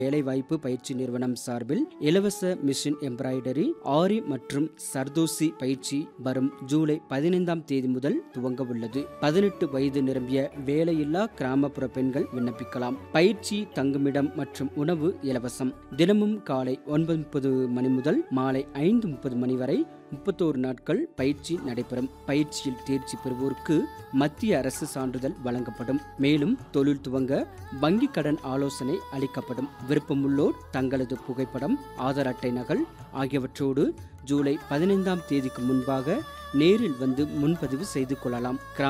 வேலைவாய்ப்பு பயிற்சி நிறுவனம் சார்பில் இலவச மிஷின் எம்ப்ராய்டரி ஆரி மற்றும் சர்தோசி பயிற்சி வரும் ஜூலை பதினைந்தாம் தேதி முதல் துவங்க உள்ளது பதினெட்டு வயது நிரம்பிய வேலையில்லா கிராமப்புற பெண்கள் விண்ணப்பிக்கலாம் பயிற்சி தங்குமிடம் மற்றும் உணவு இலவசம் தினமும் காலை ஒன்பது முப்பது மணி முதல் மாலை ஐந்து முப்பது மணி வரை முப்பத்தோரு நாட்கள் பயிற்சி நடைபெறும் பயிற்சியில் தேர்ச்சி பெறுவோருக்கு மத்திய அரசு சான்றிதழ் வழங்கப்படும் மேலும் தொழில் துவங்க வங்கி கடன் ஆலோசனை அளிக்கப்படும் விருப்பமுள்ளோர் தங்களது புகைப்படம் ஆதார் அட்டை நகல் ஆகியவற்றோடு ஜூலை பதினைந்தாம் தேதிக்கு முன்பாக நேரில் வந்து முன்பதிவு செய்து கொள்ளலாம் கிராம